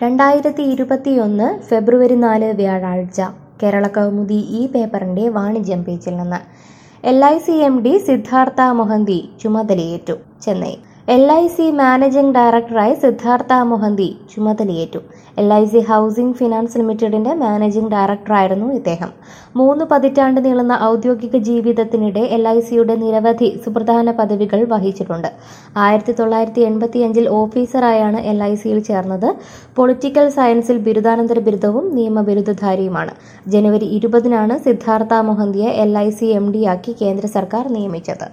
രണ്ടായിരത്തി ഇരുപത്തിയൊന്ന് ഫെബ്രുവരി നാല് വ്യാഴാഴ്ച കേരള കൗമുദി ഈ പേപ്പറിന്റെ വാണിജ്യം പേജിൽ നിന്ന് L I C M D Siddhartha Mohanty ചുമതലയേറ്റു Chennai L I C managing ഡയറക്ടറായി സിദ്ധാർത്ഥ മൊഹന്തി ചുമതലയേറ്റു L I C housing finance ലിമിറ്റഡിന്റെ മാനേജിംഗ് ഡയറക്ടറായിരുന്നു ഇദ്ദേഹം മൂന്ന് പതിറ്റാണ്ട് നീളുന്ന ഔദ്യോഗിക ജീവിതത്തിനിടെ എൽ ഐ സിയുടെ നിരവധി സുപ്രധാന പദവികൾ വഹിച്ചിട്ടുണ്ട് ആയിരത്തി തൊള്ളായിരത്തി എൺപത്തിയഞ്ചിൽ ഓഫീസറായാണ് എൽ ഐ സിയിൽ ചേർന്നത് പൊളിറ്റിക്കൽ സയൻസിൽ ബിരുദാനന്തര ബിരുദവും നിയമബിരുദധാരിയുമാണ് ജനുവരി ഇരുപതിനാണ് സിദ്ധാർത്ഥ മൊഹന്തിയെ എൽ ഐ സി എം ഡിയാക്കി കേന്ദ്ര സർക്കാർ നിയമിച്ചത്